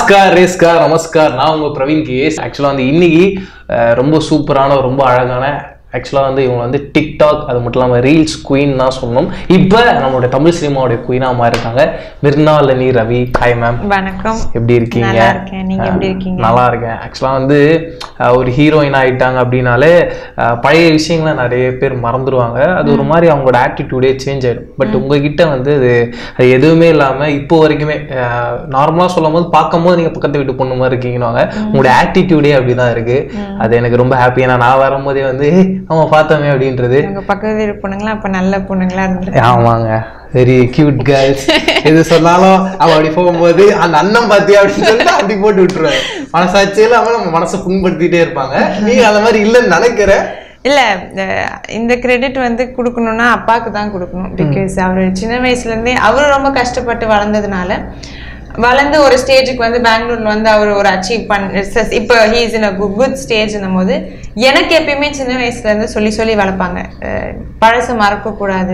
நமஸ்கார் ரேஸ்கார் நமஸ்கார் நான் உங்க பிரவீன் கேஸ் ஆக்சுவலாக வந்து இன்னைக்கு அஹ், ரொம்ப சூப்பரான ரொம்ப அழகான ஆக்சுவலாக வந்து இவங்க வந்து டிக்டாக் அது மட்டும் இல்லாமல் ரீல்ஸ் குயின் தான் சொல்லணும் இப்போ நம்மளுடைய தமிழ் சினிமாவுடைய குயினாக மாறி இருக்காங்க மிர்னாலினி ரவி ஹாய் மேம் வணக்கம் எப்படி இருக்கீங்க நல்லா இருக்கேன் நீங்க எப்படி இருக்கீங்க நல்லா இருக்கேன் ஆக்சுவலாக வந்து அஹ், ஒரு ஹீரோயின் ஆயிட்டாங்க அப்படின்னாலே அஹ், பழைய விஷயங்களை நிறைய பேர் மறந்துடுவாங்க அது ஒரு மாதிரி அவங்களோட ஆட்டிடியூடே சேஞ்ச் ஆயிடும் பட் உங்ககிட்ட வந்து அது அது எதுவுமே இல்லாமல் இப்போ வரைக்குமே நார்மலாக சொல்லும் போது பார்க்கும் போது நீங்கள் பக்கத்து வீட்டு பொண்ணு மாதிரி இருக்கீங்கன்னு உங்களோட ஆட்டிடியூடே அப்படிதான் இருக்கு அது எனக்கு ரொம்ப ஹாப்பி ஏன்னா நான் வரும்போதே வந்து "ஏய், ஆமா பார்த்தோமே அப்படின்றது உங்க பக்கத்து வீடு பொண்ணுங்களா அப்ப நல்ல பொண்ணுங்களா இருந்துருக்கு ஆமாங்க வெரி கியூட் கேர்ள்ஸ் எது சொன்னாலும் அவ அப்படி போகும்போது அந்த அண்ணன் பாத்தியா அப்படின்னு சொல்லிட்டு அப்படி போட்டு விட்டுருவாங்க மனசாட்சியில அவன் நம்ம மனசை புண்படுத்திட்டே இருப்பாங்க நீங்க அந்த மாதிரி இல்லைன்னு நினைக்கிற இல்ல அஹ், இந்த கிரெடிட் வந்து கொடுக்கணும்னா அப்பாவுக்கு தான் கொடுக்கணும் பிகாஸ் அவர் சின்ன வயசுல இருந்தே அவரு ரொம்ப கஷ்டப்பட்டு வளர்ந்ததுனால வளர்ந்து ஒரு ஸ்டேஜுக்கு வந்து பெங்களூர்ல வந்து அவர் ஒரு அச்சீவ் பண்ண இப்போ ஹீஸ் இன் அ குட் ஸ்டேஜ்னும் போது எனக்கு எப்பயுமே சின்ன வயசுல இருந்து சொல்லி சொல்லி வளர்ப்பாங்க அஹ், பழசை மறக்கக்கூடாது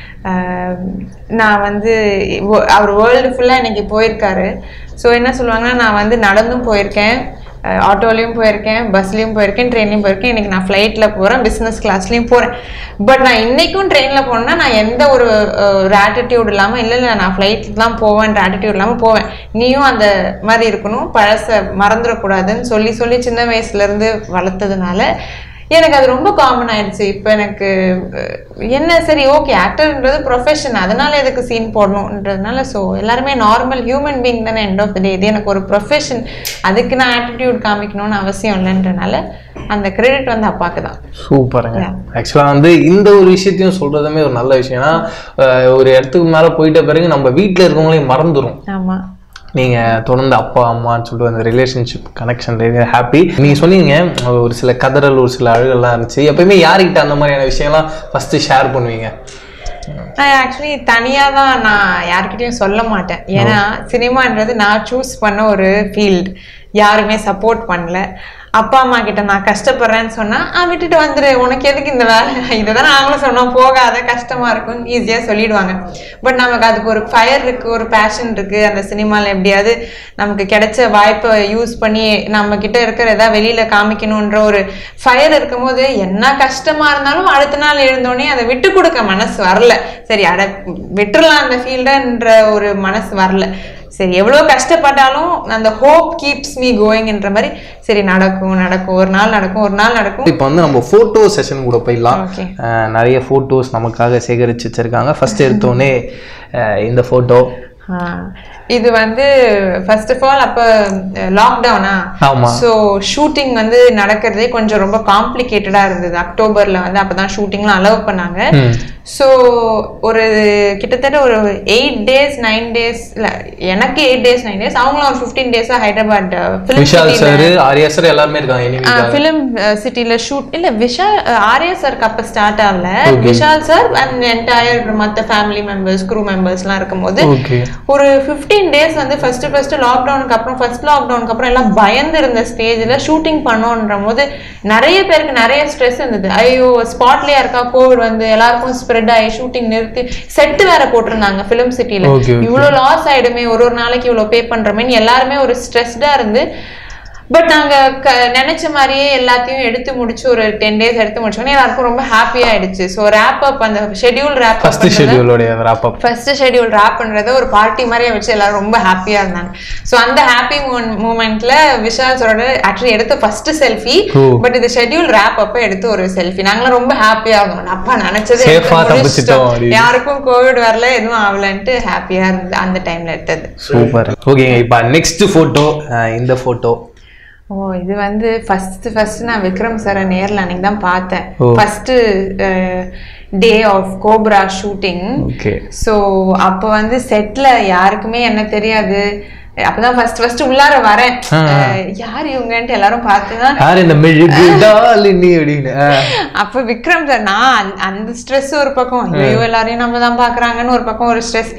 அஹ், நான் வந்து wo- அவர் வேர்ல்டு ஃபுல்லாக இன்னைக்கு போயிருக்காரு ஸோ என்ன சொல்லுவாங்கன்னா நான் வந்து நடந்தும் போயிருக்கேன் ஆட்டோலையும் போயிருக்கேன் பஸ்லேயும் போயிருக்கேன் ட்ரெயின்லையும் போயிருக்கேன் இன்னைக்கு நான் ஃப்ளைட்டில் போகிறேன் பிஸ்னஸ் கிளாஸ்லேயும் போகிறேன் பட் நான் இன்னைக்கும் ட்ரெயினில் போனேன்னா நான் எந்த ஒரு அஹ், ஒரு ஆட்டிடியூட் இல்லாமல் இல்லை இல்லை நான் ஃப்ளைட்டில் தான் போவேன்ற ஆட்டிடியூட் இல்லாமல் போவேன் நீயும் அந்த மாதிரி இருக்கணும் பழசை மறந்துடக்கூடாதுன்னு சொல்லி சொல்லி சின்ன வயசுலேருந்து வளர்த்ததுனால எனக்கு அது ரொம்ப காமன் ஆயிடுச்சு இப்போ எனக்கு அஹ், என்ன சரி ஓகே ஆக்டர்ன்றது ப்ரொஃபஷன் அதனால எதுக்கு சீன் போடணுன்றதுனால ஸோ எல்லாருமே நார்மல் ஹியூமன் பீங் தானே எண்ட் ஆஃப் த டே இது எனக்கு ஒரு ப்ரொஃபஷன் அதுக்கு நான் ஆட்டிடியூட் காமிக்கணும்னு அவசியம் இல்லைன்றனால அந்த கிரெடிட் வந்து அப்பாவுக்கு தான் சூப்பருங்க ஆக்சுவலா வந்து இந்த ஒரு விஷயத்தையும் சொல்றதுமே ஒரு நல்ல விஷயம் ஏன்னா அஹ், ஒரு இடத்துக்கு மேல போயிட்ட பிறகு நம்ம வீட்ல இருக்கவங்களையும் மறந்துரும் ஆமாம் நீங்க தொடர்ந்து அப்பா அம்மான்னு சொல்லிட்டு அந்த ரிலேஷன்ஷிப் கனெக்ஷன் ஹாப்பி நீங்க சொன்னீங்க ஒரு சில கதறல் ஒரு சில அழுகெல்லாம் இருந்துச்சு எப்பயுமே யாருக்கிட்ட அந்த மாதிரியான விஷயம்லாம் ஃபர்ஸ்ட் ஷேர் பண்ணுவீங்க ஆக்சுவலி தனியாக தான் நான் யார்கிட்டயும் சொல்ல மாட்டேன் ஏன்னா சினிமான்றது நான் சூஸ் பண்ண ஒரு ஃபீல்டு யாருமே சப்போர்ட் பண்ணல அப்பா அம்மா கிட்ட நான் கஷ்டப்படுறேன்னு சொன்னா "ஆ, விட்டுட்டு வந்துரு உனக்கு எதுக்கு இந்த வேலை இதை தான் நாங்களும் சொன்னோம் போகாத கஷ்டமா இருக்கும் ஈஸியா சொல்லிடுவாங்க பட் நமக்கு அதுக்கு ஒரு ஃபயர் இருக்கு ஒரு பேஷன் இருக்கு அந்த சினிமாவில் எப்படியாவது நமக்கு கிடைச்ச வாய்ப்பை யூஸ் பண்ணி நம்ம கிட்ட இருக்கிற ஏதாவது வெளியில காமிக்கணுன்ற ஒரு ஃபயர் இருக்கும்போது என்ன கஷ்டமா இருந்தாலும் அடுத்த நாள் எழுந்தோடனே அதை விட்டு கொடுக்க மனசு வரல சரி அட விட்டுறலாம் அந்த ஃபீல்டுன்ற ஒரு மனசு வரல சரி எவ்வளோ கஷ்டப்பட்டாலும் அந்த ஹோப் கீப்ஸ் மீ கோயிங்ன்ற மாதிரி சரி நடக்கும் நடக்கும் ஒரு நாள் நடக்கும் ஒரு நாள் நடக்கும் இப்போ வந்து நம்ம ஃபோட்டோ செஷன் கூட போயிடலாம் Okay. அஹ், நிறைய ஃபோட்டோஸ் நமக்காக சேகரிச்சு வச்சிருக்காங்க ஃபர்ஸ்ட் எடுத்தோடனே அஹ், இந்த ஃபோட்டோ ஆ, இது வந்து ஃபர்ஸ்ட் ஆஃப் ஆல் அப்போ லாக்டவுனா ஆமா. ஸோ ஷூட்டிங் வந்து நடக்கிறதே கொஞ்சம் ரொம்ப காம்ப்ளிகேட்டடாக இருந்தது அக்டோபரில் வந்து அப்போ தான் ஷூட்டிங்லாம் அலோவ் பண்ணாங்க ஸோ ஒரு கிட்டத்தட்ட ஒரு எயிட் டேஸ் நைன் டேஸ் இல்லை எனக்கு எயிட் டேஸ் நைன் டேஸ் அவங்களும் ஒரு ஃபிஃப்டீன் டேஸாக Hyderabad Vishal film sir Arya sir எல்லாருமே இருக்காங்க இனிமே ஃபிலிம் சிட்டில ஷூட் இல்ல விஷால் ஆர்யா சாருக்கு அப்ப ஸ்டார்ட் ஆகல விஷால் சார் அண்ட் என்டையர் மத்த ஃபேமிலி மெம்பர்ஸ் குரூ மெம்பர்ஸ்லாம் இருக்கும்போது ஓகே ஒரு ஃபிஃப்டீன் டேஸ் வந்து ஃபர்ஸ்ட் ஃபர்ஸ்ட் லாக்டவுனுக்கு அப்புறம் ஃபர்ஸ்ட் லாக்டவுனுக்கு அப்புறம் எல்லாம் பயந்து இருந்த ஸ்டேஜில் ஷூட்டிங் பண்ணோன்ற போது நிறைய பேருக்கு நிறைய ஸ்ட்ரெஸ் இருந்தது ஐயோ ஸ்பாட்லயா இருக்கா கோவிட் வந்து எல்லாருக்கும் ஸ்ப்ரெட் ஆகி ஷூட்டிங் நிறுத்தி செட்டு வேற போட்டிருந்தாங்க ஃபிலிம் சிட்டில Okay, okay. இவ்வளோ லாஸ் ஆயிடுமே ஒரு ஒரு நாளைக்கு இவ்வளோ பே பண்றோமேன்னு எல்லாருமே ஒரு ஸ்ட்ரெஸ்டா இருந்து பட் நாங்க க நினைச்ச மாதிரியே எல்லாத்தையும் எடுத்து முடிச்சு ஒரு டென் டேஸ் எடுத்து முடிச்சோன்னே எல்லாருக்கும் ரொம்ப ஹாப்பி ஆயிடுச்சு ஸோ ரேப் அப் அந்த ஷெட்யூல் ரேப் ஃபர்ஸ்ட் அப் ஷெட்யூலோடைய wrap up first schedule wrap பண்றத ஒரு பார்ட்டி மாதிரியே வச்சு எல்லாரும் ரொம்ப ஹாப்பியா இருந்தாங்க ஸோ அந்த ஹாப்பி மூமெண்ட்ல விஷால் சொல்ற ஆக்சுவலி எடுத்த ஃபர்ஸ்ட் செல்ஃபி ஓ. பட் இது ஷெட்யூல் ரேப் அப்ப எடுத்து ஒரு செல்ஃபி நாங்களாம் ரொம்ப ஹாப்பியா இருந்தோம் அப்பா நினைச்சது Safe எடுத்து ஆ தப்பிச்சிட்டோம் முடிச்சிட்டோம். அப்படின்னு. யாருக்கும் கோவிட் வரல எதுவும் ஆகலன்ட்டு ஹாப்பியா இருந்தது அந்த டைம்ல எடுத்தது சூப்பர் ஓகேங்க இப்போ நெக்ஸ்ட் ஃபோட்டோ இந்த ஃபோட்டோ ஓ இது வந்து ஃபர்ஸ்ட் ஃபர்ஸ்ட் நான் விக்ரம் சாரை நேர்ல அன்னைக்கு தான் பார்த்தேன் ஓ. First day of Cobra shooting okay so அப்போ வந்து செட்ல யாருக்குமே என்ன தெரியாது அப்பதான் ஃபர்ஸ்ட் ஃபர்ஸ்ட் உள்ளார வரேன் ஆ. அஹ், யார் இவங்கன்ட்டு எல்லாரும் பார்த்துதான் யார் இந்த மெழுகு டாலினி அப்படின்னு ஆ. அப்ப விக்ரம் சார் நான் அந்த- அந்த ஸ்ட்ரெஸ் ஒரு பக்கம் ஐயோ எல்லாரையும் நம்ம தான் பாக்குறாங்கன்னு ஒரு பக்கம் ஒரு ஸ்ட்ரெஸ்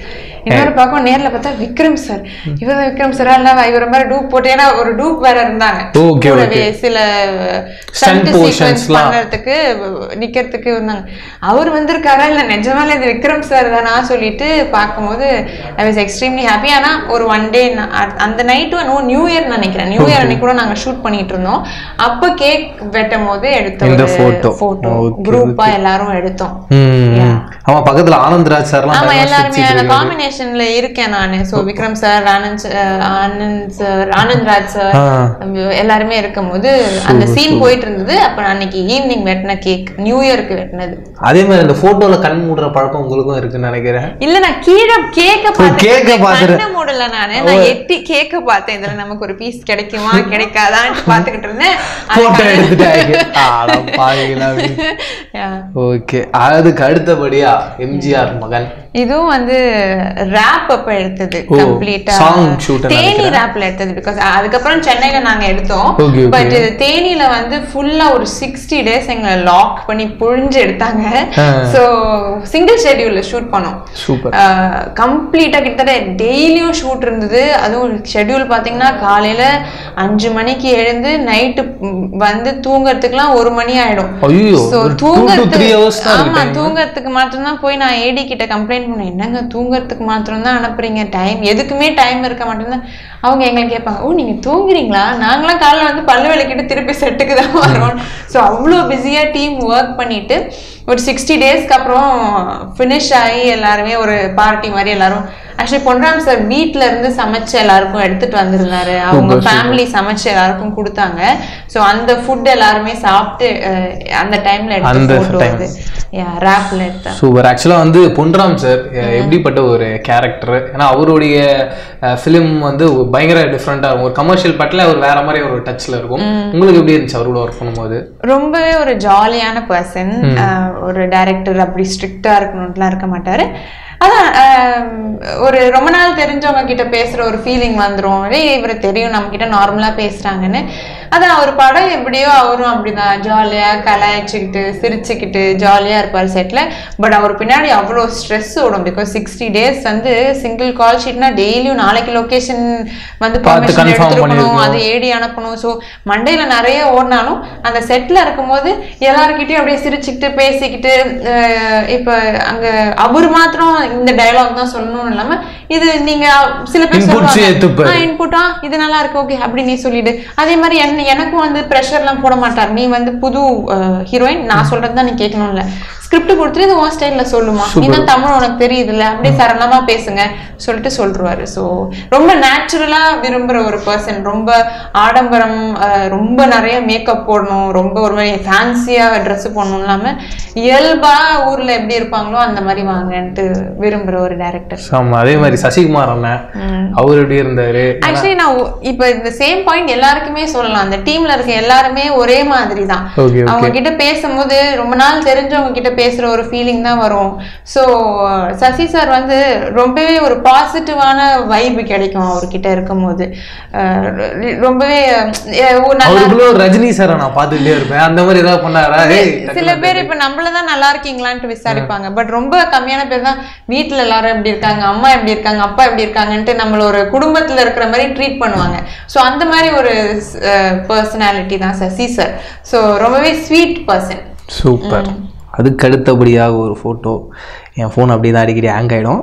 இன்னொரு பக்கம் நேர்ல பார்த்தா விக்ரம் சார் இவர் விக்ரம் சார் இல்ல இவர் மாதிரி டூப் போட்டு ஏன்னா ஒரு டூப் வேற இருந்தாங்க Okay, கூடவே சில Stunt ஸ்டண்ட் portions சீக்வன்ஸ் லாம். பண்றதுக்கு நிக்கிறதுக்கு இருந்தாங்க அவர் வந்திருக்காரா இல்ல நிஜமால இது விக்ரம் சார் தானா சொல்லிட்டு பார்க்கும்போது ஐ வாஸ் எக்ஸ்ட்ரீம்லி ஹாப்பி ஆனா ஒரு ஒன் டே அந்த நைட்டு நோ நியூ இயர் நினைக்கிறேன் நியூ இயர் அன்னைக்கு கூட நாங்க ஷூட் பண்ணிட்டு இருந்தோம் அப்ப கேக் வெட்டும் போது எடுத்த இந்த ஒரு photo. போட்டோ Okay, குரூப்பா எல்லாரும் எடுத்தோம் ம். ஆமா பக்கத்துல ஆனந்த்ராஜ் சார்லாம் ஆமா பயங்கர எல்லாருமே சிரிச்சிட்டு அந்த இருக்காரு. காம்பினேஷன்ல இருக்கேன் நானு so Vikram sir Anand sir, Anand sir Anand Raj sir ஆ. எல்லாருமே இருக்கும்போது அந்த சீன் போயிட்டு இருந்தது அப்ப நான் அன்னைக்கு ஈவினிங் வெட்டின கேக் நியூ இயர்க்கு வெட்டினது அதே மாதிரி இந்த போட்டோல கண் மூடுற பழக்கம் உங்களுக்கும் இருக்குன்னு நினைக்கிறேன் இல்ல நான் கீழே கேக்க cake அ பார்த்தேன் பார்த்துட்டு- கண்ணை மூடல நானு நான் எட்டி கேக்க பார்த்தேன் இதுல நமக்கு ஒரு பீஸ் கிடைக்குமா கிடைக்காதான்னு பாத்துக்கிட்டு இருந்தேன் போட்டோ எடுத்துட்டாங்க ஆட பாவிங்களா Yeah. ஓகே அதுக்கு அடுத்தபடியா எம்ஜிஆர் மகன் இதுவும் வந்து ரேப் அப்ப எடுத்தது ஓ, கம்ப்ளீட்டா song shoot ன்னு தேனி நினைக்கிறேன். ரேப்ல எடுத்தது பிகாஸ் அதுக்கப்புறம் சென்னையில நாங்க எடுத்தோம் Okay, okay. பட் தேனியில வந்து ஃபுல்லா ஒரு சிக்ஸ்டி டேஸ் எங்களை லாக் பண்ணி புழிஞ்சு எடுத்தாங்க ஆ. சோ சிங்கிள் ஷெட்யூல்ல ஷூட் பண்ணோம் சூப்பர் கம்ப்ளீட்டா கிட்டத்தட்ட டெய்லியும் ஷூட் இருந்தது அதுவும் ஷெட்யூல் பாத்தீங்கன்னா காலையில அஞ்சு மணிக்கு எழுந்து நைட்டு வந்து தூங்கறதுக்குலாம் ஒரு மணி ஆயிடும் ஐயோ So, ஒரு டூ டு த்ரீ ஹவர்ஸ் தான் ஆமா இருக்கு தூங்கறதுக்கு மாத்திரம் போய் நான் ஏடி கிட்ட கம்ப்ளைண்ட் பண்ணேன் என்னங்க தூங்கறதுக்கு மாத்திரம் தான் அனுப்புறீங்க டைம் எதுக்குமே டைம் இருக்க மாட்டேங்குது அவங்க எங்களை கேட்பாங்க ஓ நீங்க தூங்குறீங்களா நாங்களாம் காலைல வந்து பல்லு விளக்கிட்டு திருப்பி செட்டுக்கு தான் வரோம் ஸோ அவ்வளோ பிஸியா டீம் ஒர்க் பண்ணிட்டு ஒரு சிக்ஸ்டி டேஸ்க்கு அப்புறம் ஃபினிஷ் ஆகி எல்லாருமே ஒரு பார்ட்டி மாதிரி எல்லாரும் ஆக்சுவலி பொன்ராம் சார் வீட்ல இருந்து சமைச்சு எல்லாருக்கும் எடுத்துட்டு வந்திருந்தாரு அவங்க ஃபேமிலி சமைச்சு எல்லாருக்கும் கொடுத்தாங்க ஸோ அந்த ஃபுட் எல்லாருமே சாப்பிட்டு அஹ், அந்த டைம்ல அந்த எடுத்த ஃபோட்டோ time. அது ரேப்ல எடுத்தேன் சூப்பர் ஆக்சுவலாக வந்து பொன்ராம் சார் எப்படிப்பட்ட ஒரு கேரக்டர் ஏன்னா அவருடைய ஃபிலிம் வந்து பயங்கர டிஃப்ரெண்ட்டாக இருக்கும் ஒரு கமர்ஷியல் பட்டில் அவர் வேற மாதிரி ஒரு டச்சில் இருக்கும் உங்களுக்கு எப்படி இருந்துச்சு அவரோட ஒர்க் பண்ணும்போது ரொம்பவே ஒரு ஜாலியான பர்சன் ஒரு டைரக்டர் அப்படி ஸ்ட்ரிக்டா இருக்கணும்ட்டுலாம் இருக்க மாட்டாரு அதான் ஆஹ், ஒரு ரொம்ப நாள் தெரிஞ்சவங்க கிட்ட பேசுற ஒரு ஃபீலிங் வந்துரும் ஏய் இவரை தெரியும் நம்ம கிட்ட நார்மலா பேசுறாங்கன்னு அதான் அவர் படம் எப்படியோ அவரும் அப்படிதான் ஜாலியா கலாய்ச்சிக்கிட்டு சிரிச்சுக்கிட்டு ஜாலியா இருப்பார் செட்ல பட் அவர் பின்னாடி அவ்வளோ ஸ்ட்ரெஸ் ஓடும் பிகாஸ் சிக்ஸ்டி டேஸ் வந்து சிங்கிள் கால் ஷீட்னா டெய்லியும் நாளைக்கு லொகேஷன் வந்து பார்த்து permission confirm எடுத்துருக்கணும் பண்ணிருக்கணும். அது ஏடி அனுப்பணும் ஸோ மண்டையில நிறைய ஓடினாலும் அந்த செட்ல இருக்கும்போது எல்லாருக்கிட்டையும் அப்படியே சிரிச்சுக்கிட்டு பேசிக்கிட்டு அஹ் இப்ப அங்க அவர் மாத்திரம் இந்த டயலாக் தான் சொல்லணும்னு இல்லாம இது நீங்க சில பேர் Inputs ஏத்துப்பாரு. சொல்லுவாங்க இன்புட்டா இது நல்லா இருக்கு ஓகே அப்படி நீ சொல்லிடு அதே மாதிரி என்ன எனக்கும் வந்து ப்ரெஷர்லாம் போட மாட்டார் நீ வந்து புது ஹீரோயின் நான் சொல்றது தான் நீ கேட்கணும்ல ஸ்கிரிப்ட் கொடுத்துட்டு இது உன் ஸ்டைல்ல சொல்லுமா நீ தான் தமிழ் உனக்கு தெரியுதுல்ல அப்படியே சரளமா பேசுங்க சொல்லிட்டு சொல்றாரு ஸோ ரொம்ப நேச்சுரலா விரும்புற ஒரு பர்சன் ரொம்ப ஆடம்பரம் அஹ், ரொம்ப நிறைய மேக்கப் போடணும் ரொம்ப ஒரு மாதிரி ஃபேன்சியா ட்ரெஸ் போடணும் இல்லாம இயல்பா ஊர்ல எப்படி இருப்பாங்களோ அந்த மாதிரி வாங்கன்ட்டு விரும்புற ஒரு டேரக்டர் ஆமா அதே மாதிரி சசிகுமார் அண்ணன் அவர் எப்படி இருந்தாரு ஆக்சுவலி நான் ஒ- இப்ப இந்த சேம் பாயிண்ட் எல்லாருக்குமே சொல்லலாம் அந்த டீம்ல இருக்க எல்லாருமே ஒரே மாதிரி தான் ஓகே அவங்க கிட்ட பேசும்போது ரொம்ப நாள் தெரிஞ்சவங்க கிட்ட பேசுற ஒரு ஃபீலிங் தான் வரும் ஸோ சசி சார் வந்து ரொம்பவே ஒரு பாசிட்டிவான வைப் கிடைக்கும் அவர்கிட்ட இருக்கும்போது அஹ் ரொம்பவே அஹ் ஒரு நல்ல அவருக்குள்ள ஒரு ரஜினி சாரை நான் பார்த்துக்கிட்டே இருப்பேன் அந்த மாதிரி ஏதாவது பண்ணாரா ஏய் சில பேர் இப்ப நம்மள தான் நல்லா இருக்கீங்களான்ட்டு விசாரிப்பாங்க பட் ரொம்ப கம்மியான பேர் தான் வீட்ல எல்லாரும் எப்படி இருக்காங்க அம்மா எப்படி இருக்காங்க அப்பா எப்படி இருக்காங்கன்ட்டு நம்மள ஒரு குடும்பத்துல இருக்கிற மாதிரி ட்ரீட் பண்ணுவாங்க சோ அந்த மாதிரி ஒரு பர்சனாலிட்டி தான் சசி சார் சோ ரொம்பவே ஸ்வீட் பர்சன் சூப்பர் அதுக்கு அடுத்தபடியாக ஒரு ஃபோட்டோ என் ஃபோன் அப்படி தான் அடிக்கடி ஹேங் ஆகிடும்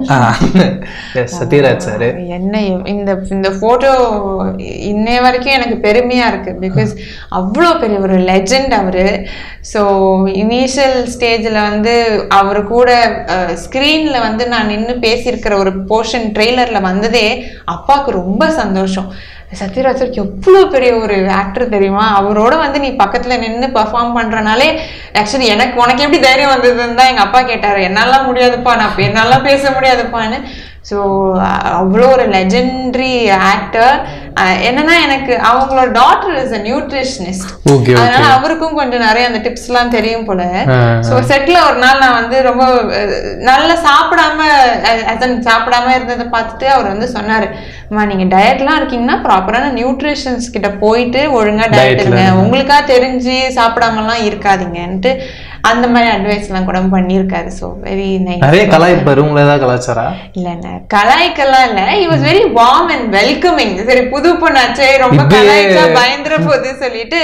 சத்யராஜ் சார் என்ன இவ்- இந்த இந்த போட்டோ இன்னைய வரைக்கும் எனக்கு பெருமையா இருக்கு பிகாஸ் அவ்வளோ பெரிய ஒரு லெஜெண்ட் அவரு ஸோ இனிஷியல் ஸ்டேஜில் வந்து அவர் கூட ஸ்க்ரீன்ல வந்து நான் நின்று பேசியிருக்கிற ஒரு போர்ஷன் ட்ரெய்லர்ல வந்ததே அப்பாவுக்கு ரொம்ப சந்தோஷம் சத்யராஜ் சார் எவ்வளோ பெரிய ஒரு ஆக்டர் தெரியுமா அவரோட வந்து நீ பக்கத்துல நின்று பெர்ஃபார்ம் பண்றனாலே ஆக்சுவலி எனக்கு உனக்கு எப்படி தைரியம் வந்ததுன்னு தான் எங்க அப்பா கேட்டாரு என்னாலாம் முடியாதுப்பா நான் இப்ப என்னாலாம் பேச முடியாதுப்பான்னு ஸோ அவ்வளோ ஒரு லெஜெண்டரி ஆக்டர் என்னன்னா எனக்கு அவங்களோட daughter is a nutritionist okay அதனால அவருக்கும் கொஞ்சம் நிறைய அந்த டிப்ஸ் எல்லாம் தெரியும் போல ஆ, ஸோ செட்ல ஒரு நாள் நான் வந்து ரொம்ப அஹ், நல்லா சாப்பிடாம அஹ், as in சாப்பிடாம இருந்ததை பார்த்துட்டு அவர் வந்து சொன்னாரு அம்மா நீங்க டயட்லாம் இருக்கீங்கன்னா ப்ராப்பரான நியூட்ரிஷன்ஸ் கிட்ட போயிட்டு ஒழுங்கா டயட் Dietல இருங்க உங்களுக்கா தெரிஞ்சு சாப்பிடாமலாம் இருக்காதீங்கன்ட்டு அந்த மாதிரி அட்வைஸ்லாம் கூட பண்ணியிருக்காரு ஸோ வெரி நைஸ் நிறைய கலாய்ப்பாரு உங்களை ஏதாவது கலாச்சாரா இல்ல இல்ல கலாய்க்கெல்லாம் இல்ல he was very warm and welcoming சரி புது பொண்ணாச்சே ரொம்ப இப்பயே- கலாய்ச்சா பயந்துற போது சொல்லிட்டு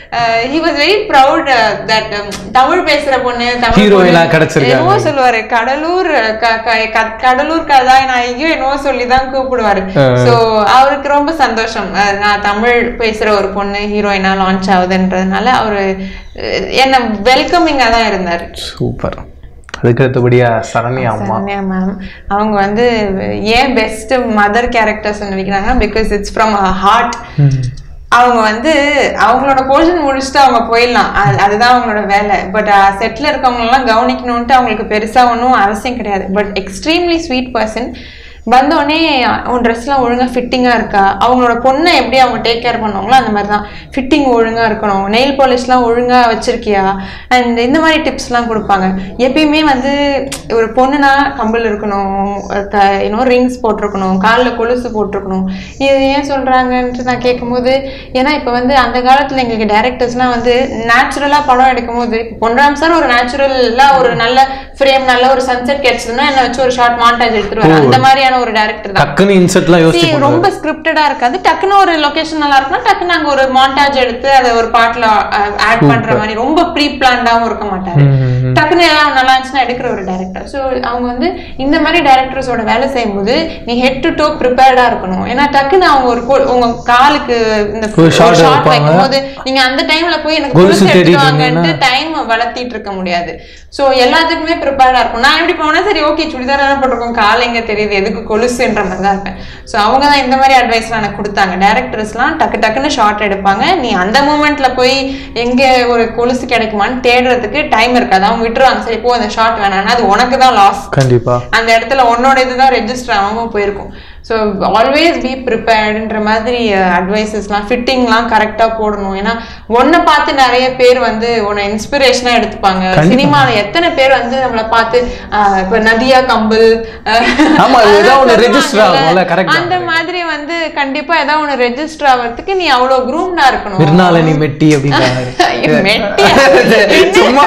he was very proud that Tamil பேசுற பொண்ணு தமிழ் Heroine ஆ பொண்ணு. கிடைச்சிருக்காங்க. என்னவோ சொல்லுவாரு கடலூர் க- க- க- கடலூர் கதாநாயகியும் என்னவோ சொல்லிதான் கூப்பிடுவாரு சோ அவருக்கு ரொம்ப சந்தோஷம் அஹ் நான் தமிழ் பேசுற ஒரு பொண்ணு ஹீரோயினா லான்ச் ஆகுதுன்றதுனால அவரு அஹ் என்ன வெல்கமிங்கா தான் இருந்தாரு சூப்பர் அதுக்கு அடுத்தபடியா சரண்யா அம்மா சரண்யா மேம் அவங்க வந்து ஏன் பெஸ்ட் மதர் கேரக்டர்ஸ் நினைக்கிறாங்க பிகாஸ் இட்ஸ் ஃப்ரம் ஹார்ட் அவங்க வந்து அவங்களோட போர்ஷன் முடிச்சுட்டு அவங்க போயிடலாம் அது- அதுதான் அவங்களோட வேலை பட் செட்டில் இருக்கவங்க எல்லாம் கவனிக்கணும்ட்டு அவங்களுக்கு பெருசா ஒன்றும் அவசியம் கிடையாது பட் எக்ஸ்ட்ரீம்லி ஸ்வீட் பர்சன் வந்தோடனே உன் ட்ரெஸ்லாம் ஒழுங்கா ஃபிட்டிங்கா இருக்கா அவங்களோட பொண்ணை எப்படி அவங்க டேக் கேர் பண்ணுவாங்களோ அந்த மாதிரி தான் ஃபிட்டிங் ஒழுங்கா இருக்கணும் நெயில் பாலிஷ்லாம் ஒழுங்கா வச்சிருக்கியா அண்ட் இந்த மாதிரி டிப்ஸ்லாம் கொடுப்பாங்க எப்பயுமே வந்து ஒரு பொண்ணுனா கம்பல் இருக்கணும் இன்னும் ரிங்ஸ் போட்டிருக்கணும் காலில் கொலுசு போட்டிருக்கணும் இது ஏன் சொல்றாங்கன்ட்டு நான் கேட்கும்போது ஏன்னா இப்போ வந்து அந்த காலத்துல எங்களுக்கு டேரக்டர்ஸ்லாம் வந்து நேச்சுரலா படம் எடுக்கும்போது இப்போ பொன்ராம் சார் ஒரு நேச்சுரலா ஒரு நல்ல ஃப்ரேம் நல்ல ஒரு சன்செட் கிடைச்சதுன்னா என்ன வச்சு ஒரு ஷார்ட் மாண்டாஜ் எடுத்துருவாரு அந்த மாதிரியான ஒரு டேரக்டர் தான் டக்குன்னு இன்செர்ட்லாம் யோசிச்சு See, ரொம்ப ஸ்கிரிப்டடா இருக்காது டக்குன்னு ஒரு லொகேஷன் நல்லா இருக்குன்னா டக்குன்னு அங்க ஒரு மாண்டாஜ் எடுத்து அதை ஒரு பாட்டுல ஆட் பண்ற மாதிரி ரொம்ப ப்ரீ பிளான்டாவும் இருக்க மாட்டாரு டக்குன்னு எல்லாம் நல்லா இருந்துச்சுன்னா எடுக்கிற ஒரு டேரக்டர் ஸோ அவங்க வந்து இந்த மாதிரி டேரக்டர்ஸோட வேலை செய்யும்போது நீ ஹெட் டு டோ ப்ரிப்பேர்டா இருக்கணும் ஏன்னா டக்குன்னு அவங்க ஒரு கொ- உங்க காலுக்கு இந்த ஒரு shot ஷார்ட் வைப்பாங்க. வைக்கும்போது நீங்க அந்த டைம்ல போய் எனக்கு கொலுசு கொலுசு தேடிட்டு எடுத்து வாங்கன்ட்டு டைம் வளர்த்திட்டு இருக்க முடியாது சோ எல்லாத்துக்குமே ப்ரிப்பேர்டா இருக்கும் நான் எப்படி போனா சரி ஓகே சுடிதார் தானே போட்டிருக்கோம் கால் எங்க தெரியுது எதுக்கு கொலுசுன்ற மாதிரி தான் இருப்பேன் சோ அவங்க தான் இந்த மாதிரி அட்வைஸ்லாம் எனக்கு கொடுத்தாங்க டேரக்டர்ஸ்லாம் டக்கு டக்குன்னு ஷார்ட் எடுப்பாங்க நீ அந்த மூமெண்ட்ல போய் எங்க ஒரு கொலுசு கிடைக்குமான்னு தேடுறதுக்கு டைம் இருக்காது அவங்க விட்டுருவாங்க சரி போ அந்த ஷார்ட் வேணாம்னா அது உனக்கு தான் லாஸ் கண்டிப்பா அந்த இடத்துல உன்னோட இதுதான் ரெஜிஸ்டர் ஆகாம போயிருக்கும் ஸோ ஆல்வேஸ் பி ப்ரிப்பேர்டுன்ற மாதிரி அட்வைசஸ்லாம் ஃபிட்டிங்லாம் கரெக்டாக போடணும் ஏன்னா ஒன்றை பார்த்து நிறைய பேர் வந்து உன்னை இன்ஸ்பிரேஷனாக எடுத்துப்பாங்க சினிமாவில் எத்தனை பேர் வந்து நம்மளை பார்த்து ஆஹ் இப்ப நதியா கம்பல் ஆஹ் ஆமா, இது ஏதாவது ஒண்ணு அதெல்லாம் register ஆகும்ல, correct தான். அந்த மாதிரி வந்து கண்டிப்பா ஏதாவது ஒன்று ரெஜிஸ்டர் ஆகிறதுக்கு நீ அவ்வளோ குரூம்டா இருக்கணும் விருநாளனி மெட்டி அப்படின்றாங்க ஐயோ, மெட்டியா? சும்மா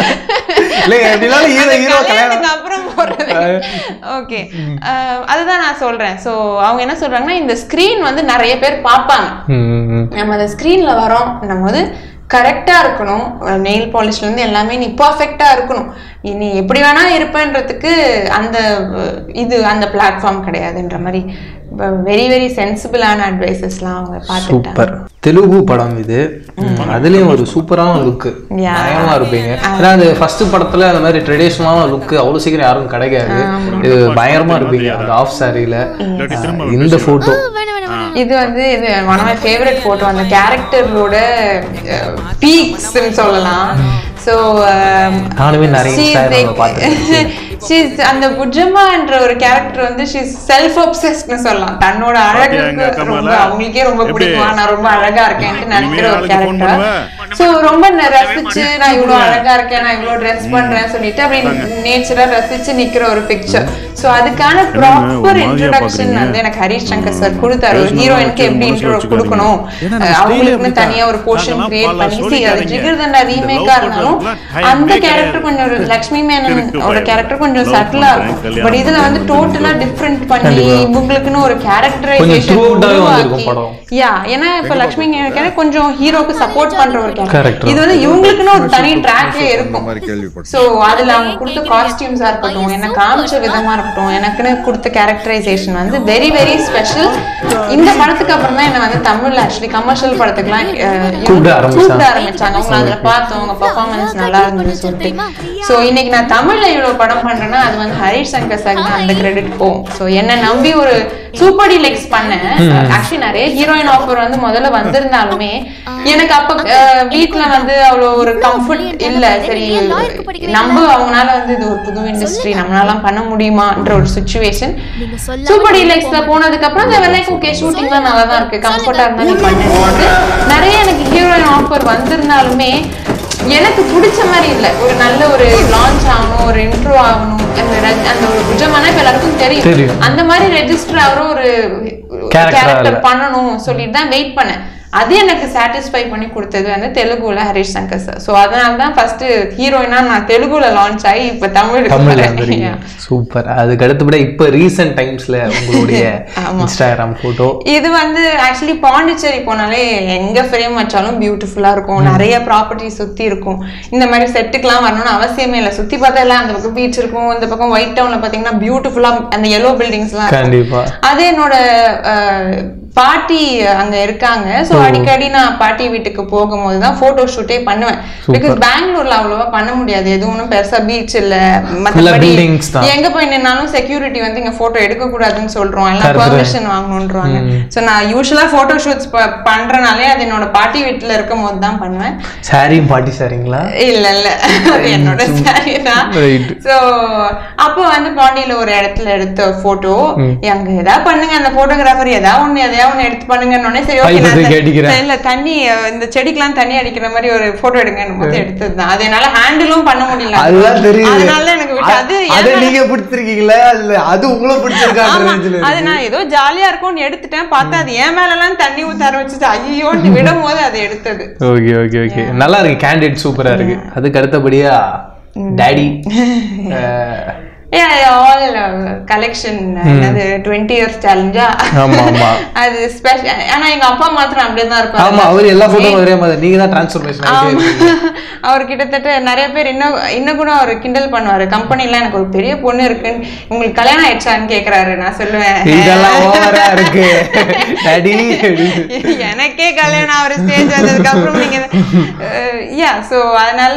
இல்லைங்க எப்படினாலும் ஹீரோ ஹீரோ கல்யாணம் கல்யாணத்துக்கு அப்புறம் போறது ஓகே அதுதான் நான் சொல்றேன் சோ அவங்க என்ன சொல்றாங்கன்னா இந்த ஸ்கிரீன் வந்து நிறைய பேர் பார்ப்பாங்க ம், ம். நம்ம அந்த ஸ்க்ரீனில் வரோம் நம்ம வந்து கரெக்டாக இருக்கணும் நெயில் பாலிஷ்லேருந்து எல்லாமே நீ பர்ஃபெக்டா இருக்கணும் நீ எப்படி வேணா இருப்பேன்றதுக்கு அந்த அஹ், இது அந்த பிளாட்ஃபார்ம் கிடையாதுன்ற மாதிரி வெரி வெரி சென்சிபிளான அட்வைசஸ்லாம் அவங்க பார்த்துட்டாங்க சூப்பர் தெலுங்கு படம் இது அதுலயும் ஒரு சூப்பரான லுக்கு Yeah. பயங்கரமா இருப்பீங்க ஏன்னா அது ஃபர்ஸ்ட் படத்துல அந்த மாதிரி ட்ரெடிஷ்னலான லுக் அவ்வளவு சீக்கிரம் யாரும் கிடைக்காது இது பயங்கரமா இருப்பீங்க அந்த ஆஃப் சாரியில இந்த போட்டோ இது வந்து இது one of my favourite photo அந்த கேரக்டரோட பீக்ஸ்ன்னு சொல்லலாம் ஸோ நானுமே நிறைய இன்ஸ்டாகிராம்ல பார்த்திருக்கேன். ஷீஸ் அந்த புஜமான்ற ஒரு கேரக்டர் வந்து ஷீஸ் செல்ஃப் obsessedனு சொல்லலாம் தன்னோட பாத்தியா எங்க அழகுக்கு அக்கா ரொம்ப மேல? அவங்களுக்கே ரொம்ப எப்படி? பிடிக்கும் நான் ரொம்ப அழகா இருக்கேன்ட்டு நினைக்கிற ஒரு இனிமே ஆளுக்கு phone கேரக்டர் பண்ணுவ? ஸோ ரொம்ப ந- ரசிச்சு நான் இவ்வளோ அழகா இருக்கேன் நான் இவ்வளோ ட்ரெஸ் பண்றேன் சொல்லிட்டு அப்படி நேச்சரா ரசிச்சு நிக்கிற ஒரு பிக்சர் ஸோ அதுக்கான ஒரு ப்ராப்பர் மாதிரியா இன்ட்ரோடக்ஷன் பாக்குறீங்க? வந்து எனக்கு ஹரிஷ் சங்கர் சார் கொடுத்தாரு ஒரு பேசுனா ஹீரோயினுக்கு வச்சு எப்படி மனசுல இன்ட்ரோ வச்சுக்காதீங்க. கொடுக்கணும் ஏன்னா நம்ம அஹ் அவங்களுக்குன்னு style தனியா ஒரு அப்படித்தான். போர்ஷன் நாங்கெல்லாம் கிரியேட் பல பண்ணி see, அது சொல்லிட்டாங்க. ஜிகர் தண்டா இந்த ரீமேக்கா love இருந்தாலும் பண்றதுக்குலாம் அந்த time கேரக்டர் கிடையாது. கொஞ்சம் ஒரு லக்ஷ்மி மேனன் இருக்கு ஒரு பயம். கேரக்டர் கொஞ்சம் Love சட்டிலா பண்றேன், இருக்கும் கல்யாணம் பட் இதுல வந்து பண்றேன், டோட்டலா டிஃப்ரெண்ட் பண்ணி கண்டிப்பா. இவங்களுக்குன்னு ஒரு கொஞ்சம் கேரக்டரைசேஷன் throughout-ஆவே வந்திருக்கும் படம். யா ஏன்னா இப்ப லக்ஷ்மி கேரக்டர் கொஞ்சம் ஹீரோக்கு சப்போர்ட் பண்ற ஒரு Character. கேரக்டர் இது வந்து இவங்களுக்குன்னு ஒரு தனி ட்ராக்கே அந்த இருக்கும் மாதிரி கேள்விப்பட்டேன் சோ அதுல அவங்க கொடுத்த காஸ்டியூம்ஸா இருக்கட்டும் என்ன காமிச்ச விதமா இருக்கட்டும் எனக்குன்னு கொடுத்த கேரக்டரைசேஷன் வந்து வெரி வெரி ஸ்பெஷல் இந்த படத்துக்கு அப்புறம் தான் என்ன வந்து தமிழ்ல ஆக்சுவலி கமர்ஷியல் படத்துக்குலாம் அஹ், கூப்பிட ஆரம்பிச்சாங்க. கூப்பிட ஆரம்பிச்சாங்க அவங்க அதுல பார்த்தோம் அவங்க பெர்ஃபார்மன்ஸ் நல்லா இருந்தது சொல்லிட்டு சோ இன்னைக்கு நான் தமிழ்ல இவ்வளவு படம் பண்றேன்னா அது வந்து ஹரிஷ் சங்கர் சார் தான் அந்த கிரெடிட் போகும் சோ என்ன நம்பி ஒரு சூப்பர் டீலக்ஸ் பண்ணேன் ஆக்சுவலி நிறைய ஹீரோயின் ஆஃபர் வந்து முதல்ல வந்திருந்தாலுமே எனக்கு அப்ப அஹ், வீட்ல வந்து அவ்வளோ ஒரு கம்ஃபர்ட் இல்ல சரி நம்ம அவங்கனால வந்து இது ஒரு புது இண்டஸ்ட்ரி நம்மளால பண்ண முடியுமான்ற ஒரு சுச்சுவேஷன் நீங்க சொல்லாம சூப்பர் டீலக்ஸ்ல போனதுக்கு அப்புறம் இந்த வெள்ளைக்கு ஓகே ஷூட்டிங்லாம் நல்லா தான் இருக்கு கம்ஃபர்ட்டா இருந்தா நீ பண்ணும்போது நிறைய எனக்கு ஹீரோயின் ஆஃபர் வந்திருந்தாலுமே எனக்கு பிடிச்ச மாதிரி இல்ல ஒரு நல்ல ஒரு லான்ச் ஆகணும் ஒரு இன்ட்ரோ ஆகணும் அந்த ரஜ்- அந்த ஒரு புஜமான இப்ப எல்லாருக்கும் தெரியும் தெரியும். அந்த மாதிரி ரெஜிஸ்டர் ஆகிற ஒரு Character-ஆ கேரக்டர் இல்ல. பண்ணணும் சொல்லிட்டு தான் வெயிட் பண்ணேன் அது எனக்கு சாட்டிஸ்ஃபை பண்ணி கொடுத்தது வந்து தெலுங்குல ஹரிஷ் சங்கர் சார் ஸோ அதனால தான் ஃபர்ஸ்ட் ஹீரோயினா நான் தெலுங்குல லான்ச் ஆகி இப்போ தமிழுக்கு தமிழ்ல வரேன். வந்துருக்கீங்க சூப்பர் அதுக்கு அடுத்தபடி இப்ப ரீசெண்ட் டைம்ஸ்ல உங்களுடைய இன்ஸ்டாகிராம் போட்டோ இது வந்து ஆக்சுவலி பாண்டிச்சேரி போனாலே எங்க ஃப்ரேம் வச்சாலும் பியூட்டிஃபுல்லா இருக்கும் நிறைய ப்ராப்பர்ட்டி சுத்தி இருக்கும் இந்த மாதிரி செட்டுக்கெல்லாம் வரணும்னு அவசியமே இல்லை சுத்தி பார்த்தா எல்லாம் அந்த பக்கம் பீச் இருக்கும் இந்த பக்கம் ஒயிட் டவுன்ல பாத்தீங்கன்னா பியூட்டிஃபுல்லா அந்த எல்லோ பில்டிங்ஸ்லாம் இருக்கும். கண்டிப்பா அது என்னோட அஹ், பாட்டி அங்க இருக்காங்க சோ அடிக்கடி நான் பாட்டி வீட்டுக்கு போகும்போது தான் போட்டோ ஷூட்டே பண்ணுவேன் பிகாஸ் பெங்களூர்ல அவ்வளவா பண்ண முடியாது எதுவும் ஒண்ணும் பெருசா பீச் இல்ல மத்தபடி buildings தான். எங்க போய் நின்னாலும் செக்யூரிட்டி வந்து இங்க போட்டோ எடுக்க கூடாதுன்னு சொல்றோம் எல்லாம் Correct. பெர்மிஷன் வாங்கணும்ன்றாங்க சோ நான் யூஸ்வலா போட்டோ ஷூட்ஸ் பண்றனாலே அது என்னோட பாட்டி வீட்டுல இருக்கும் போது தான் பண்ணுவேன் சாரியும் பாட்டி சாரிங்களா இல்ல இல்ல அது என்னோட சாரி தான் ரைட் சோ அப்போ வந்து பாண்டியில ஒரு இடத்துல எடுத்த போட்டோ அங்க ஏதாவது பண்ணுங்க அந்த போட்டோகிராஃபர் ஏதாவது ஒண்ணு எதையா ஒண்ணு எடுத்து பண்ணுங்கன்னு உடனே சரி ஓகே Pipe தூக்கி அடிக்கிறேன். இல்ல தண்ணி அஹ், இந்த செடிக்கெல்லாம் தண்ணி அடிக்கிற மாதிரி ஒரு போட்டோ எடுங்கன்னு போது எடுத்தது தான் அது என்னால ஹேண்டிலும் பண்ண முடியல அதுதான் தெரியுது அதனால எனக்கு விட்டு அது அதை என் மேல- நீங்க பிடிச்சிருக்கீங்களா இல்ல அது உங்களை பிடிச்சிருக்கான்ற ஆமா, ரேஞ்சில அது நான் ஏதோ ஜாலியா இருக்கும்னு எடுத்துட்டேன் பார்த்தா அது என் மேல எல்லாம் தண்ணி ஊத்த ஆரம்பிச்சுட்டு ஐயோன்னு விடும் போது அது எடுத்தது ஓகே ஓகே ஓகே நல்லா இருக்கு கேண்டிடேட் சூப்பரா இருக்கு அதுக்கு அடுத்தபடியா டாடி ஆல் கலெக்ஷன் அது டுவெண்ட்டி இயர்ஸ் சேலஞ்சா ஆமா ஆமா அது ஸ்பெஷல் ஆனா எங்க அப்பா மாத்திரம் அப்படியே தான் இருப்பாரு ஆமா அவர் எல்லா போட்டோ ஒரே மாதிரி நீங்க தான் டிரான்ஸ்ஃபர்மேஷன் ஆயிட்டே இருக்கீங்க அவர் கிட்டத்தட்ட நிறைய பேர் இன்னும் இன்னும் கூட அவர் கிண்டல் பண்ணுவாரு கம்பெனில எனக்கு ஒரு பெரிய பொண்ணு இருக்குன்னு உங்களுக்கு கல்யாணம் ஆயிடுச்சான்னு கேக்குறாரு நான் சொல்லுவேன் இதெல்லாம் ஓவரா இருக்கு டாடி எனக்கே கல்யாணம் ஆகிற ஸ்டேஜ் வந்ததுக்கு அப்புறம் நீங்க யா ஸோ அதனால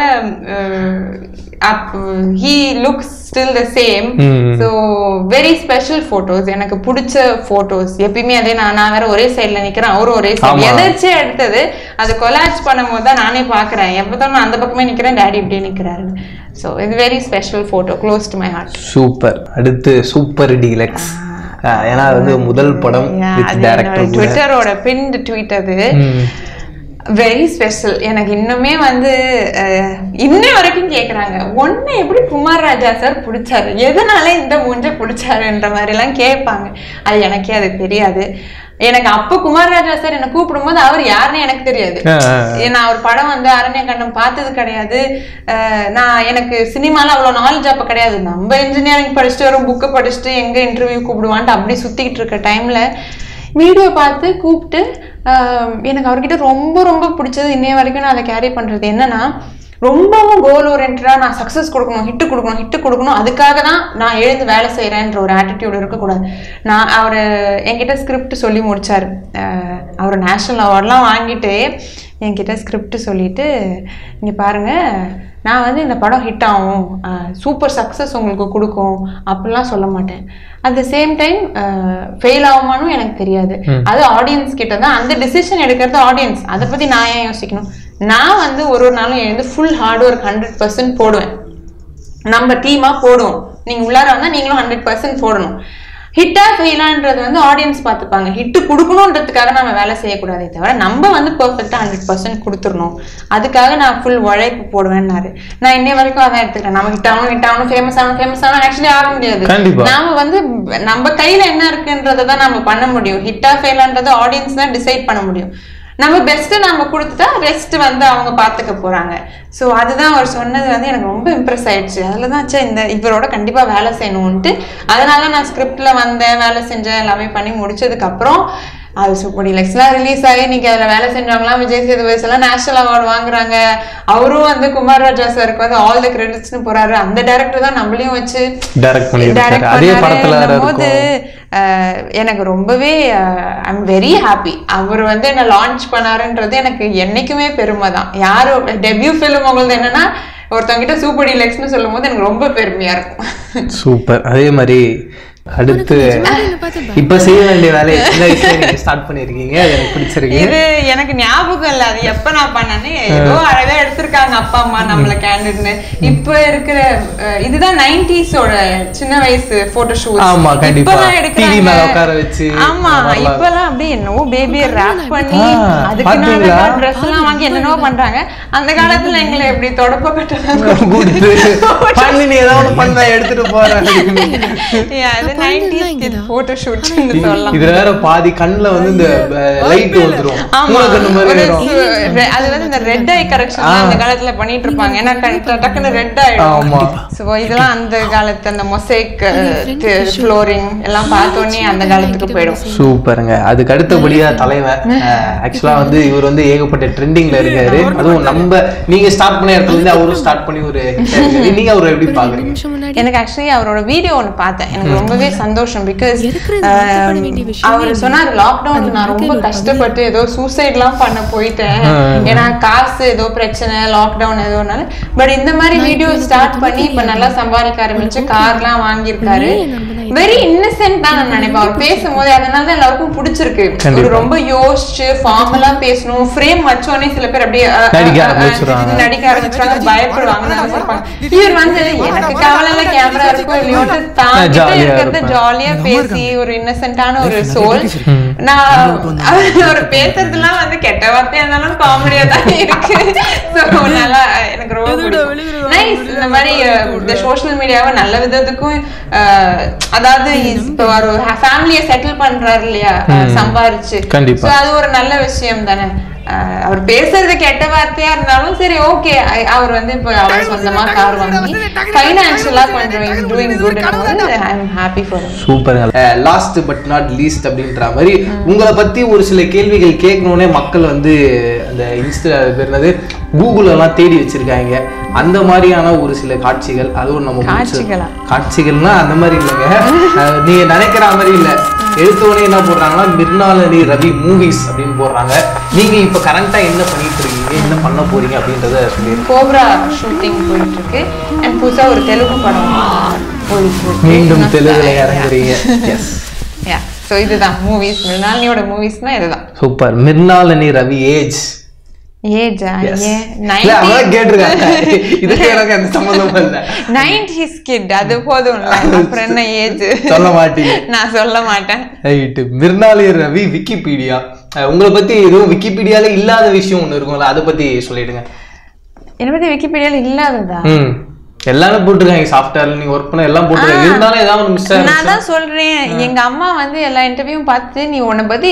up he looks still the same so very special photos எனக்கு பிடிச்ச ஃபோட்டோஸ் எப்பயுமே அதே நான் நான் வேற ஒரே சைடில் நிக்கிறேன் அவரும் ஒரே சைடு ஆமா. எதாச்சும் எடுத்தது அது கொலாஜ் பண்ணும்போது தான் நானே பார்க்குறேன் எப்போ நான் அந்த பக்கமே நிக்கிறேன் டேடி இப்படியே நிக்கிறாரு ஸோ இது very special photo close to my heart super அடுத்து சூப்பர் டீலக்ஸ் ஏன்னா அது வந்து முதல் படம் வித் டேரக்டர் கூட ட்விட்டரோட பின்டு ட்வீட் அது வெரி ஸ்பெஷல் எனக்கு இன்னுமே வந்து அஹ், இன்னை வரைக்கும் கேக்குறாங்க ஒன்னு எப்படி குமார் ராஜா சார் பிடிச்சாரு எதனால இந்த மூஞ்ச பிடிச்சாருன்ற மாதிரி எல்லாம் கேட்பாங்க அது எனக்கே அது தெரியாது எனக்கு அப்ப குமார் ராஜா சார் என்னை கூப்பிடும்போது அவர் யாருன்னு எனக்கு தெரியாது ஆ, ஆ, ஏ, நான் ஒரு படம் வந்து அரண்யகண்டம் பார்த்தது கிடையாது அஹ், நான் எனக்கு சினிமால அவ்வளோ நாலேஜ் அப்போ கிடையாது நம்ம இன்ஜினியரிங் படிச்சுட்டு வரும் புக்கை படிச்சுட்டு எங்க இன்டர்வியூ கூப்பிடுவான்ட்டு அப்படி சுத்திக்கிட்டு இருக்க டைம்ல வீடியோ பார்த்து கூப்பிட்டு அஹ், எனக்கு அவர்கிட்ட ரொம்ப ரொம்ப பிடிச்சது இன்னைய வரைக்கும் நான் அதை கேரி பண்றது என்னன்னா ரொம்பவும் கோல் ஓரியன்டாக நான் சக்ஸஸ் கொடுக்கணும் ஹிட்டு கொடுக்கணும் ஹிட்டு கொடுக்கணும் அதுக்காக தான் நான் எழுந்து வேலை செய்கிறேன்ற ஒரு ஆட்டிடியூட் இருக்கக்கூடாது நான் அவர் என்கிட்ட ஸ்கிரிப்ட் சொல்லி முடிச்சார் அஹ் அவர் நேஷ்னல் அவார்ட்லாம் வாங்கிட்டு என்கிட்ட ஸ்கிரிப்ட் சொல்லிட்டு இங்கே பாருங்க நான் வந்து இந்த படம் ஹிட் ஆகும் சூப்பர் சக்ஸஸ் உங்களுக்கு கொடுக்கும் அப்படிலாம் சொல்ல மாட்டேன் at the same time fail ஆகுமானும் எனக்கு தெரியாது அது ஆடியன்ஸ் கிட்ட தான் அந்த டிசிஷன் எடுக்கிறது ஆடியன்ஸ் அதை பற்றி நான் ஏன் யோசிக்கணும் நான் வந்து ஒரு ஒரு நாளும் எழுந்து full hard work hundred percent போடுவேன் நம்ம டீமா போடுவோம் நீங்க உள்ளார வந்தா நீங்களும் ஹண்ட்ரட் பர்சன்ட் போடணும் ஹிட்டா ஃபெயிலான்றது வந்து ஆடியன்ஸ் பார்த்துப்பாங்க ஹிட் கொடுக்கணுன்றதுக்காக நம்ம வேலை செய்யக்கூடாதே தவிர நம்ம வந்து பெர்ஃபெக்டா ஹண்ட்ரட் பர்சன்ட் கொடுத்துடணும் அதுக்காக நான் ஃபுல் உழைப்பு போடுவேன்னாரு நான் இன்னை வரைக்கும் அதான் எடுத்துக்கிறேன் நம்ம ஹிட் ஆகணும் ஹிட் ஆகணும் ஃபேமஸ் ஆகணும் ஃபேமஸ் ஆகணும் ஆக்சுவலி ஆக முடியாது கண்டிப்பா. நாம வந்து நம்ம கையில என்ன இருக்குன்றதை தான் நம்ம பண்ண முடியும் ஹிட்டா ஃபெயிலான்றது ஆடியன்ஸ் தான் டிசைட் பண்ண முடியும் நம்ம பெஸ்ட் நம்ம கொடுத்துட்டா ரெஸ்ட் வந்து அவங்க பார்த்துக்க போறாங்க ஸோ அதுதான் அவர் சொன்னது வந்து எனக்கு ரொம்ப இம்ப்ரெஸ் ஆயிடுச்சு அதில் தான் சே இந்த இவரோட கண்டிப்பா வேலை செய்யணும்ன்ட்டு அதனால நான் ஸ்கிரிப்ட்ல வந்தேன் வேலை செஞ்சேன் எல்லாமே பண்ணி முடிச்சதுக்கு அப்புறம் அது சூப்பர் டிலக்ஸ்லாம் ரிலீஸ் ஆகி இன்னைக்கு அதில் வேலை செஞ்சவங்களாம் விஜய் சேதுபதி எல்லாம் நேஷனல் அவார்டு வாங்குறாங்க அவரும் வந்து குமார் ராஜா சாருக்கு வந்து ஆல் த கிரெடிட்ஸ்னு போறாரு அந்த டேரக்டர் தான் நம்மளையும் வச்சு டைரக்ட் பண்ணியிருக்காரு direct அதே பண்ணாரு. படத்துல வேற போது இருக்கும் எனக்கு ரொம்பவே ஐ எம் வெரி ஹாப்பி அவர் வந்து என்ன லான்ச் பண்ணாருன்றது எனக்கு என்னைக்குமே பெருமை தான் யாரும் டெபியூ ஃபிலிம் உங்களுக்கு என்னன்னா ஒருத்தவங்கிட்ட சூப்பர் டிலக்ஸ்னு சொல்லும் போது எனக்கு ரொம்ப பெருமையா இருக்கும் சூப்பர் அதே மாதிரி அடுத்து இப்ப செய்ய வேண்டிய வேலையை சின்ன வயசுல நீங்க ஸ்டார்ட் பண்ணிருக்கீங்க அது எனக்கு பிடிச்சிருக்கு இது எனக்கு ஞாபகம் இல்ல அது எப்ப நான் பண்ணேன்னு ஏதோ அழகா எடுத்திருக்காங்க அப்பா அம்மா நம்மள கேண்டிட்னு இப்ப இருக்கிற அஹ், இதுதான் நைன்டிஸோட சின்ன வயசு போட்டோ ஷூட் ஆமா, கண்டிப்பா. TV மேல உட்கார வச்சு, ஆமா அந்த மாதிரிலாம். இப்பெல்லாம் அப்படியே என்னவோ பேபியை ரேப் பண்ணி ஆ, அதுக்கு பாத்தீங்களா? ட்ரெஸ் எல்லாம் வாங்கி என்னென்னவோ பண்றாங்க அந்த காலத்துல எங்களை எப்படி தொடப்ப கட்டுறாங்க கொடுத்து பண்ணி நீ ஏதாவது ஒண்ணு பண்ண எடுத்துட்டு போறேன் அப்படின்னு. Yeah, அது நைன்டி போட்டோ ஷூட்னு சொல்லலாம் இதுல வேற பாதி கண்ணுல வந்து இந்த லைட் வந்துரும் ஆமா மூளை கண்ணு மாதிரி ஒரு ஆயிடும். சு- ரெ- அது வந்து இந்த ரெட் ஐ கரெக்ஷன் அந்த காலத்துல பண்ணிட்டு இருப்பாங்க ஏன்னா கண் ட- டக்குன்னு ரெட் ஆயிடும் ஆமா சோ இதெல்லாம் அந்த காலத்து அந்த மொசைக் ஃப்ளோரிங் எல்லாம் பார்த்தோன்னே அந்த காலத்துக்கு போயிடும் சூப்பருங்க அதுக்கு அடுத்தபடியா தலைவன் ஆக்சுவலா வந்து இவர் வந்து ஏகப்பட்ட ட்ரெண்டிங்ல இருக்காரு அதுவும் நம்ம நீங்க ஸ்டார்ட் பண்ண இடத்துல இருந்து அவரும் ஸ்டார்ட் பண்ணி ஒரு hit ஆ இருக்காரு. நீங்க அவரை எப்படி பாக்குறீங்க எனக்கு ஆக்சுவலி அவரோட வீடியோ ஒன்று பார்த்தேன் எனக்கு ரொம்பவே சந்தோஷம் பிகாஸ் அவர் சொன்னார் லாக்டவுன் நான் ரொம்ப கஷ்டப்பட்டு ஏதோ சூசைட்லாம் பண்ண போயிட்டேன் ஏன்னா காசு ஏதோ பிரச்சனை லாக்டவுன் ஏதோனால பட் இந்த மாதிரி வீடியோ ஸ்டார்ட் பண்ணி இப்ப நல்லா சம்பாதிக்க ஆரம்பிச்சு கார்லாம் வாங்கியிருக்காரு வெரி இன்னசென்ட் தான் நான் நினைப்பேன் அவர் பேசும்போது அதனால தான் எல்லாருக்கும் பிடிச்சிருக்கு ஒரு ரொம்ப யோசிச்சு ஃபார்மலா பேசணும் ஃப்ரேம் வச்சோடனே சில பேர் அப்படியே அஹ், அஹ், நடிக்க அஹ், ஆரம்பிச்சிடுவாங்க. நடிக்க ஆரம்பிச்சிருவாங்க பயப்படுவாங்க நினைச்சிருப்பாங்க இவர் வந்து எனக்கு கவலைல கேமரா இருக்கும் இல்லையோட்டு தான் கிட்ட ஜாலியா இருக்கிறது இருப்பேன். ஜாலியா பேசி ஒரு இன்னசென்ட்டான ஒரு சோல் நான் அவர் பேசுறதுலாம் வந்து கெட்ட வார்த்தையா இருந்தாலும் காமெடியா தான் இருக்கு So, நல்லா எனக்கு ரொம்ப பிடிக்கும் நைஸ் இந்த மாதிரி அஹ், இந்த சோஷியல் மீடியாவை நல்ல விதத்துக்கும் அஹ், அதாவது இப்போ ஒரு ஃபேமிலியை செட்டில் பண்றாரு இல்லையா அஹ், சம்பாரிச்சு கண்டிப்பா. So, அது ஒரு நல்ல விஷயம் தானே அஹ் அவர் பேசுறது கெட்ட வார்த்தையா இருந்தாலும் சரி ஓகே அவர் வந்து இப்போ அவர் சொந்தமா கார் வாங்கி ஃபைனான்சியலா கொஞ்சம் is doing good I am happy for சூப்பருங்க லாஸ்ட் பட் நாட் லீஸ்ட் அப்படின்ற மாதிரி உங்களை பத்தி ஒரு சில கேள்விகள் கேட்கணுன்னே மக்கள் வந்து அந்த இன்ஸ்டா பேர் என்னது கூகுள் எல்லாம் தேடி வச்சிருக்காங்க அந்த மாதிரியான ஒரு சில காட்சிகள் அதுவும் நம்ம முடிச்சு- காட்சிகளா? காட்சிகள்னா அந்த மாதிரி இல்லைங்க அஹ் நீங்க நினைக்கிற மாதிரி இல்ல எடுத்தோடனே என்ன போடுறாங்கன்னா மிர்னாலனி ரவி மூவிஸ் அப்படின்னு போடுறாங்க நீங்க இப்ப கரண்டா என்ன பண்ணிட்டு இருக்கீங்க என்ன பண்ண போறீங்க அப்படின்றத சொல்லிடுங்க கோப்ரா ஷூட்டிங் போயிட்டு இருக்கு அண்ட் புதுசா ஒரு தெலுங்கு படம் போயிட்டு இருக்கு மீண்டும் தெலுங்குல இறங்குறீங்க எஸ் யா ஸோ இதுதான் மூவிஸ் மிருனாலினியோட மூவிஸ்னா இதுதான் சூப்பர் மிர்னாலனி ரவி ஏஜ் ஏஜா Yes. ஏன் இல்ல நைன்டி அவதான் கேட்டிருக்காங்க இதுக்கு எனக்கு அந்த சம்மந்தம் இல்ல நைன்டிஸ் கிட் அது போதும் அப்புறம் என்ன ஏஜ் சொல்ல மாட்டீங்க நான் சொல்ல மாட்டேன் ரைட்டு மிர்னாலி ரவி விக்கிபீடியா அஹ் உங்களை பத்தி எதுவும் விக்கிபீடியால இல்லாத விஷயம் ஒண்ணு இருக்கும்ல அதை பத்தி சொல்லிடுங்க என்னை பத்தி விக்கிபீடியால இல்லாததா ம் எல்லாமே போட்டிருக்காங்க சாஃப்ட்வேர்ல நீங்க ஒர்க் பண்ண எல்லாம் போட்டிருக்காங்க இருந்தாலும் ஏதாவது ஒன்று மிஸ் ஆயிருச்சு நான் தான் சொல்றேன் எங்க அம்மா வந்து எல்லா இன்டர்வியூவும் பார்த்து நீ உன்னை பத்தி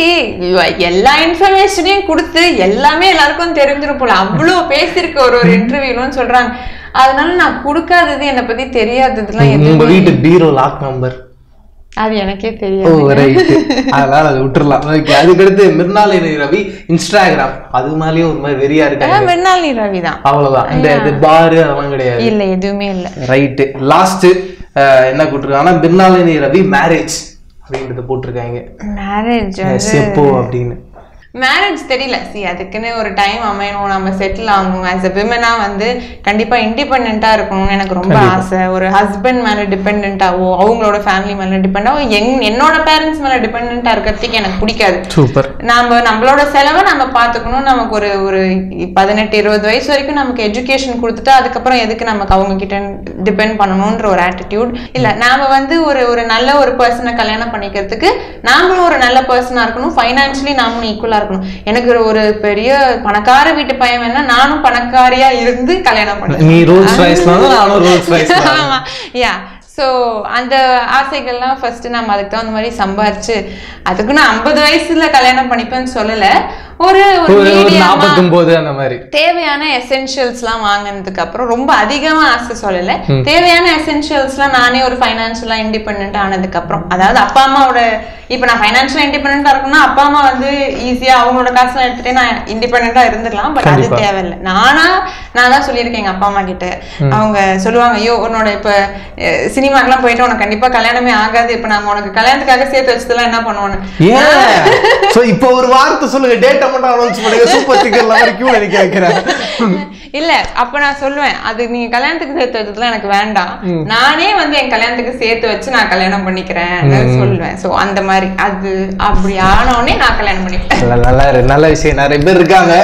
எல்லா இன்ஃபர்மேஷனையும் கொடுத்து எல்லாமே எல்லாருக்கும் தெரிஞ்சிரும் போல அவ்வளோ பேசியிருக்க ஒரு ஒரு இன்டர்வியூன்னு சொல்றாங்க அதனால நான் கொடுக்காதது என்னை பத்தி தெரியாததுலாம் எதுவும் உங்க வீட்டு பீரோ லாக் நம்பர் அது எனக்கே ஓ தெரியாது ரைட் அதனால அதை விட்டுறலாம் ஓகே அதுக்கடுத்து மிர்னாலி ரவி இன்ஸ்டாகிராம் அது மேலேயும் ஒரு மாதிரி வெறியா இருக்காங்க அதான் மிருநாளினி ரவி தான் அவ்வளவுதான் இந்த இது பாரு அதெல்லாம் கிடையாது இல்ல எதுவுமே இல்ல ரைட்டு லாஸ்ட் என்ன போட்டிருக்காங்கன்னா பின்னாலினி ரவி மேரேஜ் அப்படின்றத போட்டிருக்காங்க மேரேஜ் Yes, எப்போ அப்படின்னு மேரேஜ் தெரியல சி அதுக்குன்னு ஒரு டைம் அமையணும் நம்ம செட்டில் ஆகணும் ஆஸ் அ விமனா வந்து கண்டிப்பா இண்டிபெண்டா இருக்கணும்னு எனக்கு ரொம்ப ஆசை ஒரு ஹஸ்பண்ட் மேல டிபெண்டாவோ அவங்களோட ஃபேமிலி மேல டிபெண்டாவோ எங் என்னோட பேரண்ட்ஸ் மேல டிபெண்டா இருக்கிறதுக்கு எனக்கு பிடிக்காது சூப்பர் நாம நம்மளோட செலவை நம்ம பார்த்துக்கணும் நமக்கு ஒரு ஒரு பதினெட்டு இருபது வயசு வரைக்கும் நமக்கு எஜுகேஷன் கொடுத்துட்டு அதுக்கப்புறம் எதுக்கு நமக்கு அவங்க கிட்ட டிபெண்ட் பண்ணணும்ன்ற ஒரு ஆட்டிடியூட் இல்ல நாம வந்து ஒரு ஒரு நல்ல ஒரு பர்சனை கல்யாணம் பண்ணிக்கிறதுக்கு நாமளும் ஒரு நல்ல பர்சனா இருக்கணும் ஃபைனான்சியலி நாமளும் ஈக்குவலா இருக்கணும் எனக்கு ஒரு பெரிய பணக்கார வீட்டு பையன் வேணா நானும் பணக்காரியா இருந்து கல்யாணம் பண்ணேன் நீ ரோல்ஸ் ரைஸ்லாம் நானும் ரோல்ஸ் ரைஸ் ஆமா யா ஸோ அந்த ஆசைகள்லாம் ஃபர்ஸ்ட் நம்ம அதுக்கு தகுந்த மாதிரி சம்பாரிச்சு அதுக்கு நான் ஐம்பது வயசுல கல்யாணம் பண்ணிப்பேன்னு சொல்லல ஒரு ஒரு ஒரு ஒரு medium-ஆ நாற்பத்தொம்போது அந்த மாதிரி தேவையான எசென்ஷியல்ஸ்லாம் வாங்கினதுக்கு அப்புறம் ரொம்ப அதிகமா ஆசை சொல்லல தேவையான எசென்ஷியல்ஸ்லாம் நானே ஒரு ஃபைனான்ஷியலா இண்டிபெண்ட் ஆனதுக்கு அப்புறம் அதாவது அப்பா அம்மாவோட இப்போ நான் ஃபைனான்ஷியலா இண்டிபெண்டா இருக்கணும்னா அப்பா அம்மா வந்து ஈஸியா அவங்களோட காசுலாம் எடுத்துட்டு நான் இண்டிபெண்டா இருந்திரலாம் பட் அது கண்டிப்பா. தேவையில்லை நானா நான் தான் சொல்லியிருக்கேன் எங்க அப்பா அம்மா கிட்ட அவங்க சொல்லுவாங்க ஐயோ உன்னோட இப்ப சினிமாக்கெல்லாம் போயிட்டு உனக்கு கண்டிப்பா கல்யாணமே ஆகாது இப்ப நாங்க உனக்கு கல்யாணத்துக்காக சேர்த்து வச்சதெல்லாம் என்ன பண்ணுவோன்னு ஏன் சோ இப்போ ஒரு வார்த்தை சொல்லுங்க டேட்டா மட்டும் அனௌன்ஸ் பண்ணுங்க சூப்பர் ஸ்டிக்கர்ல மாதிரி கியூ நினைக்க வைக்கிறேன் இல்ல அப்ப நான் சொல்லுவேன் அது நீங்க கல்யாணத்துக்கு சேர்த்து வச்சதுலாம் எனக்கு வேண்டாம் நானே வந்து என் கல்யாணத்துக்கு சேர்த்து வச்சு நான் கல்யாணம் பண்ணிக்கிறேன் சொல்லுவேன் சோ அந்த மாதிரி அது அப்படி ஆனோடனே நான் கல்யாணம் பண்ணிப்பேன் நல்ல நல்ல நல்ல விஷயம் நிறைய பேர் இருக்காங்க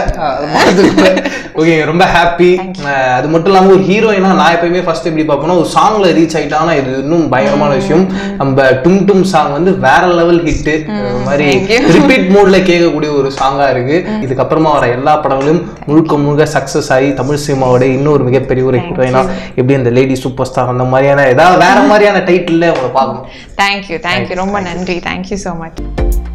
ஓகே ரொம்ப ஹாப்பி அது மட்டும் இல்லாம ஒரு ஹீரோயினா நான் எப்பயுமே ஃபர்ஸ்ட் எப்படி பார்ப்பேன்னா ஒரு சாங்ல ரீச் ஆயிட்டாங்கன்னா இது இன்னும் பயங்கரமான விஷயம் நம்ம டும் டும் சாங் வந்து வேற லெவல் ஹிட் மாதிரி Thank you. ரிப்பீட் மோட்ல கேட்கக்கூடிய ஒரு சாங்கா இருக்கு இதுக்கப்புறமா வர எல்லா படங்களும் முழுக்க முழுக்க சக்ஸஸ் ஆகி தமிழ் சினிமாவோட இன்னொரு மிகப்பெரிய ஒரு ஹீரோயினா எப்படி இந்த லேடி சூப்பர் ஸ்டார் அந்த மாதிரியான ஏதாவது வேற மாதிரியான டைட்டில் உங்களை பார்க்கணும் தேங்க்யூ தேங்க்யூ ரொம்ப நன்றி தேங்க்யூ ஸோ மச்